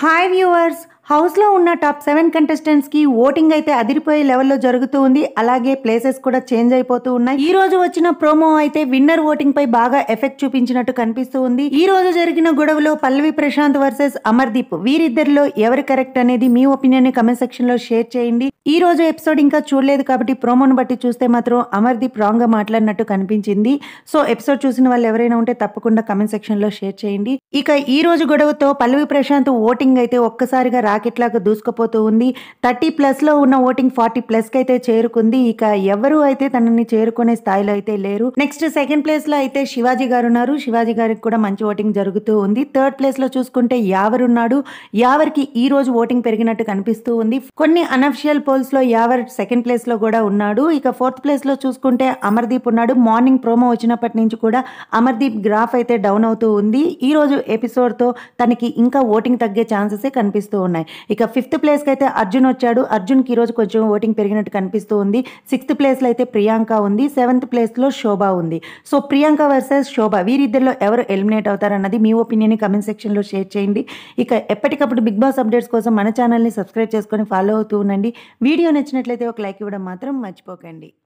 hi viewers హౌస్లో ఉన్న top seven కంటెస్టెంట్స్కి voting అయితే అదిరిపోయే లెవెల్లో జరుగుతూ ఉంది అలాగే ప్లేసెస్ కూడా చేంజ్ అయిపోతూ ఉన్నాయి ఈ రోజు వచ్చిన ప్రోమో అయితే విన్నర్ ఓటింగ్ పై బాగా ఎఫెక్ట్ చూపించినట్టు కనిపిస్తూ ఉంది ఈ రోజు జరిగిన గొడవలో పల్లవి ప్రశాంత్ వర్సెస్ అమర్దీప్ వీరిద్దరిలో ఎవరు కరెక్ట్ అనేది మీ ఒపీనియన్ ని కమెంట్ సెక్షన్ లో షేర్ చేయండి ఈ రోజు ఎపిసోడ్ ఇంకా చూడలేదు కాబట్టి ప్రోమోను బట్టి చూస్తే మాత్రం అమర్దీప్ రాంగ్ గా మాట్లాడినట్టు కనిపించింది సో ఎపిసోడ్ చూసిన వాళ్ళు ఎవరైనా ఉంటే తప్పకుండా కమెంట్ సెక్షన్ లో షేర్ చేయండి ఇక ఈ రోజు గొడవతో పల్లవి ప్రశాంత్ ఓటింగ్ అయితే ఒక్కసారిగా రాకెట్ లాగా దూసుకుపోతూ ఉంది థర్టీ ప్లస్ లో ఉన్న ఓటింగ్ ఫార్టీ ప్లస్ కి అయితే చేరుకుంది ఇక ఎవరు అయితే తనని చేరుకునే స్థాయిలో అయితే లేరు నెక్స్ట్ సెకండ్ ప్లేస్ లో అయితే శివాజీ గారు ఉన్నారు శివాజీ గారికి కూడా మంచి ఓటింగ్ జరుగుతూ ఉంది థర్డ్ ప్లేస్ లో చూసుకుంటే యావర్ ఉన్నాడు యావర్కి ఈ రోజు ఓటింగ్ పెరిగినట్టు కనిపిస్తూ ఉంది కొన్ని అనఫిషియల్ పోల్స్ లో యావర్ సెకండ్ ప్లేస్ లో కూడా ఉన్నాడు ఇక ఫోర్త్ ప్లేస్ లో చూసుకుంటే అమర్దీప్ ఉన్నాడు మార్నింగ్ ప్రోమో వచ్చినప్పటి నుంచి కూడా అమర్దీప్ గ్రాఫ్ అయితే డౌన్ అవుతూ ఉంది ఈ రోజు ఎపిసోడ్ తో తనకి ఇంకా ఓటింగ్ తగ్గే ఛాన్సెస్ కనిపిస్తూ ఉన్నాయి ఇక ఫిఫ్త్ ప్లేస్ కి అయితే అర్జున్ వచ్చాడు అర్జున్ కి ఈ రోజు కొంచెం ఓటింగ్ పెరిగినట్టు కనిపిస్తూ ఉంది సిక్స్త్ ప్లేస్ లో అయితే ప్రియాంక ఉంది సెవెంత్ ప్లేస్ లో శోభ ఉంది సో ప్రియాంక వర్సెస్ శోభ వీరిద్దరిలో ఎవరు ఎలిమినేట్ అవుతారన్నది మీ ఒపీనియన్ కమెంట్ సెక్షన్ లో షేర్ చేయండి ఇక ఎప్పటికప్పుడు బిగ్ బాస్ అప్డేట్స్ కోసం మన ఛానల్ని సబ్స్క్రైబ్ చేసుకొని ఫాలో అవుతూ ఉండండి వీడియో నచ్చినట్లయితే ఒక లైక్ ఇవ్వడం మాత్రం మర్చిపోకండి